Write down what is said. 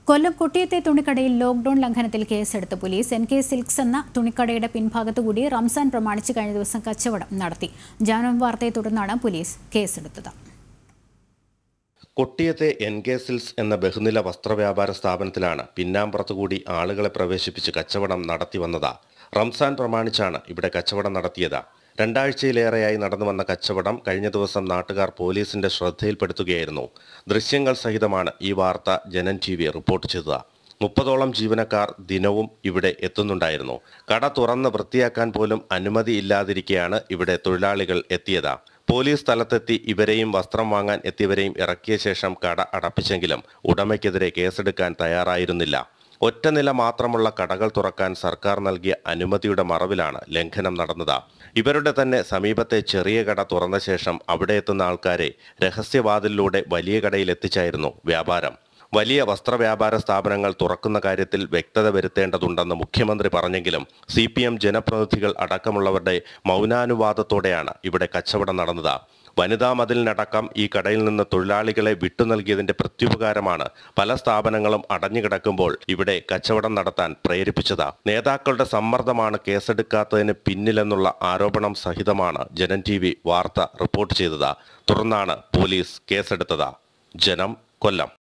കൊല്ലം കൊട്ടിയത്തെ തുണിക്കടയിൽ lockdown ലംഘനത്തിൽ കേസെടുത്ത് police N K silks എന്ന തുണിക്കടയുടെ പിൻഭാഗത്തുകൂടി റംസാൻ പ്രമാണിച്ച് കഴിഞ്ഞ ദിവസം കച്ചവടം നടത്തി ജാനം വാർത്തയെ തുടർന്നാണ് പോലീസ് കേസെടുത്തത് കൊട്ടിയത്തെ എൻ കെ സിൽസ് എന്ന ബഹുനില വസ്ത്രവ്യാപാര സ്ഥാപനത്തിലാണ് പിന്നാമ്പുറത്തുകൂടി ആളുകളെ പ്രവേശിപ്പിച്ച് കച്ചവടം നടത്തി വന്നത് റംസാൻ പ്രമാണിച്ചാണ് ഇവിടെ കച്ചവടം നടത്തിയത് രണ്ടാഴ്ചയിലേറെയായി നടന്നു വന്ന കച്ചവടം കഴിഞ്ഞ ദിവസം നാട്ടുകാർ പോലീസിന്റെ ശ്രദ്ധയിൽപ്പെടുത്തുകയായിരുന്നു ദൃശ്യങ്ങൾ സഹിതമാണ് ഈ വാർത്ത ജനൻ ടി വി റിപ്പോർട്ട് ചെയ്തത് മുപ്പതോളം ജീവനക്കാർ ദിനവും ഇവിടെ എത്തുന്നുണ്ടായിരുന്നു കട തുറന്ന് വൃത്തിയാക്കാൻ പോലും അനുമതിയില്ലാതിരിക്കെയാണ് ഇവിടെ തൊഴിലാളികൾ എത്തിയത് പോലീസ് സ്ഥലത്തെത്തി ഇവരെയും വസ്ത്രം വാങ്ങാൻ എത്തിയവരെയും ഇറക്കിയ ശേഷം കട അടപ്പിച്ചെങ്കിലും ഉടമയ്ക്കെതിരെ കേസെടുക്കാൻ തയ്യാറായിരുന്നില്ല ഒറ്റ നില മാത്രമുള്ള കടകൾ തുറക്കാൻ സർക്കാർ നൽകിയ അനുമതിയുടെ മറവിലാണ് ലംഘനം നടന്നത് ഇവരുടെ തന്നെ സമീപത്തെ ചെറിയ കട തുറന്ന ശേഷം അവിടെ എത്തുന്ന ആൾക്കാരെ രഹസ്യവാതിലിലൂടെ വലിയ കടയിൽ എത്തിച്ചായിരുന്നു വ്യാപാരം വലിയ വസ്ത്രവ്യാപാര സ്ഥാപനങ്ങൾ തുറക്കുന്ന കാര്യത്തിൽ വ്യക്തത വരുത്തേണ്ടതുണ്ടെന്ന് മുഖ്യമന്ത്രി പറഞ്ഞെങ്കിലും സി പി എം ജനപ്രതിനിധികൾ അടക്കമുള്ളവരുടെ മൗനാനുവാദത്തോടെയാണ് ഇവിടെ കച്ചവടം നടന്നത് വനിതാ മതിലിനടക്കം ഈ കടയിൽ നിന്ന് തൊഴിലാളികളെ വിട്ടു നൽകിയതിന്റെ പ്രത്യുപകാരമാണ് പല സ്ഥാപനങ്ങളും അടഞ്ഞുകിടക്കുമ്പോൾ ഇവിടെ കച്ചവടം നടത്താൻ പ്രേരിപ്പിച്ചത് നേതാക്കളുടെ സമ്മർദ്ദമാണ് കേസെടുക്കാത്തതിന് പിന്നിലെന്നുള്ള ആരോപണം സഹിതമാണ് ജനം ടി വി വാർത്ത റിപ്പോർട്ട് ചെയ്തത് തുടർന്നാണ് പോലീസ് കേസെടുത്തത് ജനം കൊല്ലം